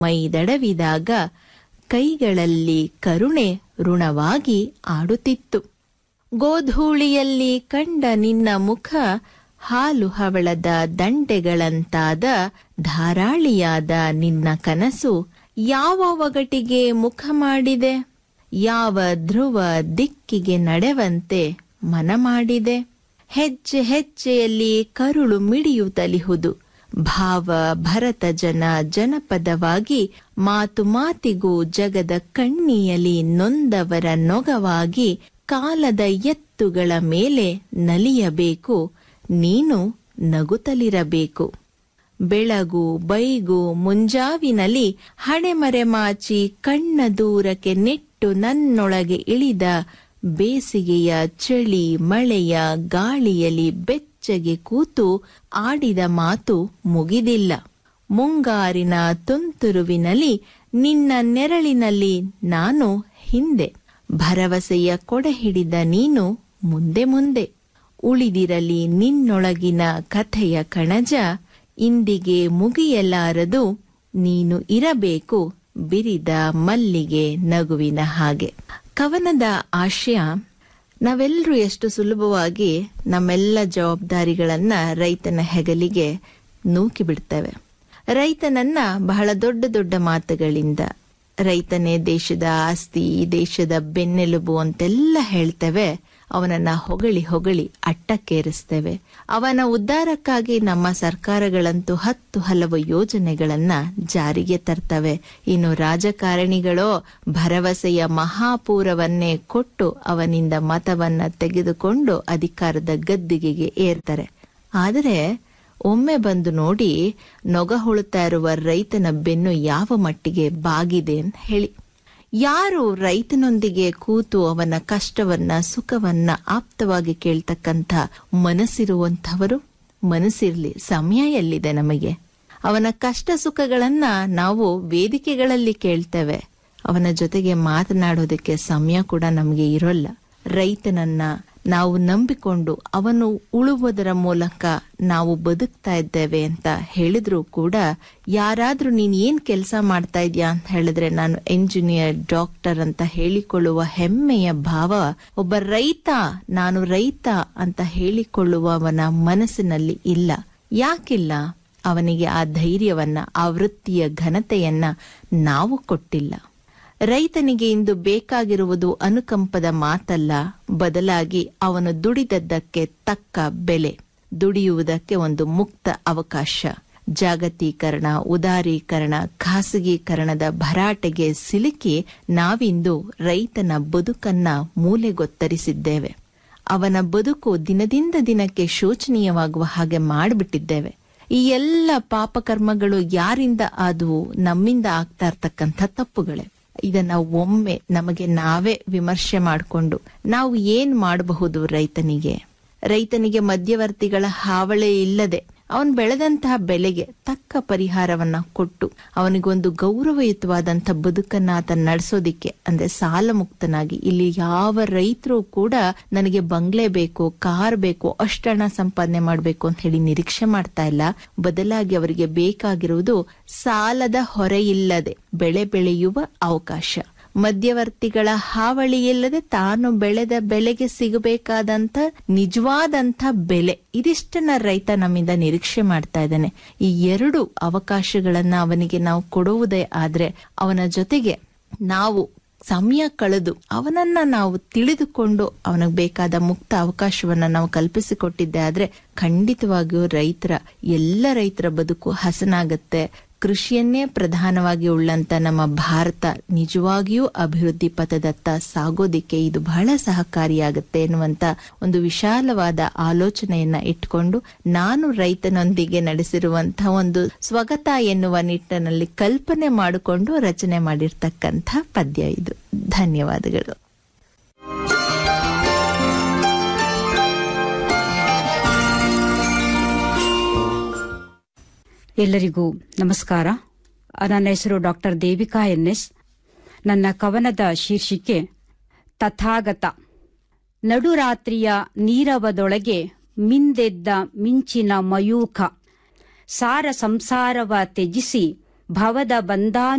ಮೈದಡವಿದಾಗ ಕೈಗಳಲ್ಲಿ ಕರುಣೆ ಋಣವಾಗಿ ಆಡುತ್ತಿತ್ತು ಗೋಧೂಳಿಯಲ್ಲಿ ಕಂಡ ನಿನ್ನ ಮುಖ ಹಾಲು ಹವಳದ ದಂಡೆಗಳಂತಾದ ಧಾರಾಳಿಯಾದ ನಿನ್ನ ಕನಸು ಯಾವ ಒಗಟಿಗೆ ಮುಖ ಮಾಡಿದೆ ಯಾವ ಧ್ರುವ ದಿಕ್ಕಿಗೆ ನಡೆವಂತೆ ಮನ ಮಾಡಿದೆ ಹೆಜ್ಜೆ ಹೆಜ್ಜೆಯಲ್ಲಿ ಕರುಳು ಮಿಡಿಯುತ್ತಲಿಹುದು ಭಾವ ಭರತ ಜನ ಜನಪದವಾಗಿ ಮಾತು ಮಾತಿಗೂ ಜಗದ ಕಣ್ಣಿಯಲಿ ನೊಂದವರ ನೊಗವಾಗಿ ಕಾಲದ ಎತ್ತುಗಳ ಮೇಲೆ ನಲಿಯಬೇಕು ನೀನು ನಗುತ್ತಲಿರಬೇಕು ಬೆಳಗು ಬೈಗು ಮುಂಜಾವಿನಲ್ಲಿ ಹಣೆಮರೆಮಾಚಿ ಕಣ್ಣ ದೂರಕ್ಕೆ ನೆಟ್ಟು ನನ್ನೊಳಗೆ ಇಳಿದ ಬೇಸಿಗೆಯ ಚಳಿ ಮಳೆಯ ಗಾಳಿಯಲ್ಲಿ ಬೆಚ್ಚಗೆ ಕೂತು ಆಡಿದ ಮಾತು ಮುಗಿದಿಲ್ಲ ಮುಂಗಾರಿನ ತುಂತುರುವಿನಲ್ಲಿ ನಿನ್ನ ನೆರಳಿನಲ್ಲಿ ನಾನು ಹಿಂದೆ ಭರವಸೆಯ ಕೊಡೆ ಹಿಡಿದ ನೀನು ಮುಂದೆ ಮುಂದೆ ಉಳಿದಿರಲಿ ನಿನ್ನೊಳಗಿನ ಕಥೆಯ ಕಣಜ ಇಂದಿಗೆ ಮುಗಿಯಲಾರದು ನೀನು ಇರಬೇಕು ಬಿರಿದ ಮಲ್ಲಿಗೆ ನಗುವಿನ ಹಾಗೆ ಕವನದ ಆಶಯ ನಾವೆಲ್ಲರೂ ಎಷ್ಟು ಸುಲಭವಾಗಿ ನಮ್ಮೆಲ್ಲ ಜವಾಬ್ದಾರಿಗಳನ್ನ ರೈತನ ಹೆಗಲಿಗೆ ನೂಕಿ ಬಿಡ್ತೇವೆ ರೈತನನ್ನ ಬಹಳ ದೊಡ್ಡ ದೊಡ್ಡ ಮಾತುಗಳಿಂದ ರೈತನೇ ದೇಶದ ಆಸ್ತಿ ದೇಶದ ಬೆನ್ನೆಲುಬು ಅಂತೆಲ್ಲ ಹೇಳ್ತೇವೆ ಅವನನ್ನ ಹೊಗಳಿ ಹೊಗಳಿ ಅಟ್ಟಕ್ಕೇರಿಸ್ತೇವೆ ಅವನ ಉದ್ಧಾರಕ್ಕಾಗಿ ನಮ್ಮ ಸರ್ಕಾರಗಳಂತೂ ಹತ್ತು ಹಲವು ಯೋಜನೆಗಳನ್ನ ಜಾರಿಗೆ ತರ್ತವೆ ಇನ್ನು ರಾಜಕಾರಣಿಗಳೋ ಭರವಸೆಯ ಮಹಾಪೂರವನ್ನೇ ಕೊಟ್ಟು ಅವನಿಂದ ಮತವನ್ನ ತೆಗೆದುಕೊಂಡು ಅಧಿಕಾರದ ಗದ್ದಿಗೆಗೆ ಏರ್ತಾರೆ ಆದರೆ ಒಮ್ಮೆ ಬಂದು ನೋಡಿ ನೊಗ ಹೊಳುತ್ತಾ ಇರುವ ರೈತನ ಬೆನ್ನು ಯಾವ ಮಟ್ಟಿಗೆ ಬಾಗಿದೆ ಅಂತ ಹೇಳಿ ಯಾರು ರೈತನೊಂದಿಗೆ ಕೂತು ಅವನ ಕಷ್ಟವನ್ನ ಸುಖವನ್ನ ಆಪ್ತವಾಗಿ ಕೇಳ್ತಕ್ಕಂಥ ಮನಸ್ಸಿರುವಂಥವರು ಮನಸ್ಸಿರ್ಲಿ ಸಮಯ ಎಲ್ಲಿದೆ ನಮಗೆ ಅವನ ಕಷ್ಟ ಸುಖಗಳನ್ನ ನಾವು ವೇದಿಕೆಗಳಲ್ಲಿ ಕೇಳ್ತೇವೆ ಅವನ ಜೊತೆಗೆ ಮಾತನಾಡೋದಕ್ಕೆ ಸಮಯ ಕೂಡ ನಮಗೆ ಇರೋಲ್ಲ ರೈತನನ್ನ ನಾವು ನಂಬಿಕೊಂಡು ಅವನು ಉಳುವುದರ ಮೂಲಕ ನಾವು ಬದುಕ್ತಾ ಇದ್ದೇವೆ ಅಂತ ಹೇಳಿದ್ರು ಕೂಡ ಯಾರಾದ್ರೂ ನೀನ್ ಏನ್ ಕೆಲಸ ಮಾಡ್ತಾ ಇದ್ಯಾ ಅಂತ ಹೇಳಿದ್ರೆ ನಾನು ಎಂಜಿನಿಯರ್ ಡಾಕ್ಟರ್ ಅಂತ ಹೇಳಿಕೊಳ್ಳುವ ಹೆಮ್ಮೆಯ ಭಾವ ಒಬ್ಬ ರೈತ ನಾನು ರೈತ ಅಂತ ಹೇಳಿಕೊಳ್ಳುವವನ ಮನಸ್ಸಿನಲ್ಲಿ ಇಲ್ಲ ಯಾಕಿಲ್ಲ ಅವನಿಗೆ ಆ ಧೈರ್ಯವನ್ನ ಆ ವೃತ್ತಿಯ ಘನತೆಯನ್ನ ನಾವು ಕೊಟ್ಟಿಲ್ಲ ರೈತನಿಗೆ ಇಂದು ಬೇಕಾಗಿರುವುದು ಅನುಕಂಪದ ಮಾತಲ್ಲ ಬದಲಾಗಿ ಅವನು ದುಡಿದದ್ದಕ್ಕೆ ತಕ್ಕ ಬೆಲೆ ದುಡಿಯುವುದಕ್ಕೆ ಒಂದು ಮುಕ್ತ ಅವಕಾಶ ಜಾಗತೀಕರಣ ಉದಾರೀಕರಣ ಖಾಸಗೀಕರಣದ ಭರಾಟೆಗೆ ಸಿಲುಕಿ ನಾವಿಂದು ರೈತನ ಬದುಕನ್ನ ಮೂಲೆಗೊತ್ತರಿಸಿದ್ದೇವೆ ಅವನ ಬದುಕು ದಿನದಿಂದ ದಿನಕ್ಕೆ ಶೋಚನೀಯವಾಗುವ ಹಾಗೆ ಮಾಡಿಬಿಟ್ಟಿದ್ದೇವೆ ಈ ಎಲ್ಲ ಪಾಪಕರ್ಮಗಳು ಯಾರಿಂದ ಆದವು ನಮ್ಮಿಂದ ಆಗ್ತಾ ಇರ್ತಕ್ಕಂಥ ತಪ್ಪುಗಳೇ ಇದನ್ನ ಒಮ್ಮೆ ನಮಗೆ ನಾವೇ ವಿಮರ್ಶೆ ಮಾಡಿಕೊಂಡು ನಾವು ಏನ್ ಮಾಡಬಹುದು ರೈತನಿಗೆ ರೈತನಿಗೆ ಮಧ್ಯವರ್ತಿಗಳ ಹಾವಳಿ ಇಲ್ಲದೆ ಅವನ್ ಬೆಳೆದಂತಹ ಬೆಲೆಗೆ ತಕ್ಕ ಪರಿಹಾರವನ್ನ ಕೊಟ್ಟು ಅವನಿಗೊಂದು ಗೌರವಯುತವಾದಂಥ ಬದುಕನ್ನ ಆತ ನಡೆಸೋದಿಕ್ಕೆ ಅಂದ್ರೆ ಸಾಲ ಮುಕ್ತನಾಗಿ ಇಲ್ಲಿ ಯಾವ ರೈತರು ಕೂಡ ನನಗೆ ಬಂಗ್ಲೆ ಬೇಕು ಕಾರ್ ಬೇಕು ಅಷ್ಟಣ ಸಂಪಾದನೆ ಮಾಡಬೇಕು ಅಂತ ಹೇಳಿ ನಿರೀಕ್ಷೆ ಮಾಡ್ತಾ ಇಲ್ಲ ಬದಲಾಗಿ ಅವರಿಗೆ ಬೇಕಾಗಿರುವುದು ಸಾಲದ ಹೊರೆಯಿಲ್ಲದೆ ಬೆಳೆ ಬೆಳೆಯುವ ಅವಕಾಶ ಮಧ್ಯವರ್ತಿಗಳ ಹಾವಳಿ ಇಲ್ಲದೆ ತಾನು ಬೆಳೆದ ಬೆಲೆಗೆ ಸಿಗಬೇಕಾದಂತ ನಿಜವಾದಂತ ಬೆಲೆ ಇದಿಷ್ಟನ್ನ ರೈತ ನಮ್ಮಿಂದ ನಿರೀಕ್ಷೆ ಮಾಡ್ತಾ ಇದ್ದಾನೆ ಈ ಎರಡು ಅವಕಾಶಗಳನ್ನ ಅವನಿಗೆ ನಾವು ಕೊಡುವುದೇ ಆದ್ರೆ ಅವನ ಜೊತೆಗೆ ನಾವು ಸಮಯ ಕಳೆದು ಅವನನ್ನ ನಾವು ತಿಳಿದುಕೊಂಡು ಅವನಿಗೆ ಬೇಕಾದ ಮುಕ್ತ ಅವಕಾಶವನ್ನ ನಾವು ಕಲ್ಪಿಸಿಕೊಟ್ಟಿದ್ದೆ ಆದ್ರೆ ಖಂಡಿತವಾಗಿಯೂ ರೈತರ ಎಲ್ಲ ರೈತರ ಬದುಕು ಹಸನಾಗತ್ತೆ ಕೃಷಿಯನ್ನೇ ಪ್ರಧಾನವಾಗಿ ಉಳ್ಳಂತ ನಮ್ಮ ಭಾರತ ನಿಜವಾಗಿಯೂ ಅಭಿವೃದ್ಧಿ ಪಥದತ್ತ ಸಾಗೋದಿಕ್ಕೆ ಇದು ಬಹಳ ಸಹಕಾರಿಯಾಗುತ್ತೆ ಎನ್ನುವಂತ ಒಂದು ವಿಶಾಲವಾದ ಆಲೋಚನೆಯನ್ನ ಇಟ್ಕೊಂಡು ನಾನು ರೈತನೊಂದಿಗೆ ನಡೆಸಿರುವಂತಹ ಒಂದು ಸ್ವಗತ ಎನ್ನುವ ನಿಟ್ಟಿನಲ್ಲಿ ಕಲ್ಪನೆ ಮಾಡಿಕೊಂಡು ರಚನೆ ಮಾಡಿರ್ತಕ್ಕಂಥ ಪದ್ಯ ಇದು ಧನ್ಯವಾದಗಳು ಎಲ್ಲರಿಗೂ ನಮಸ್ಕಾರ ನನ್ನ ಹೆಸರು ಡಾಕ್ಟರ್ ದೇವಿಕಾ ಎನ್ಎಸ್ ನನ್ನ ಕವನದ ಶೀರ್ಷಿಕೆ ತಥಾಗತ ನಡುರಾತ್ರಿಯ ನೀರವದೊಳಗೆ ಮಿಂದೆದ್ದ ಮಿಂಚಿನ ಮಯೂಖ ಸಾರ ಸಂಸಾರವ ತ್ಯಜಿಸಿ ಭವದ ಬಂಧಾ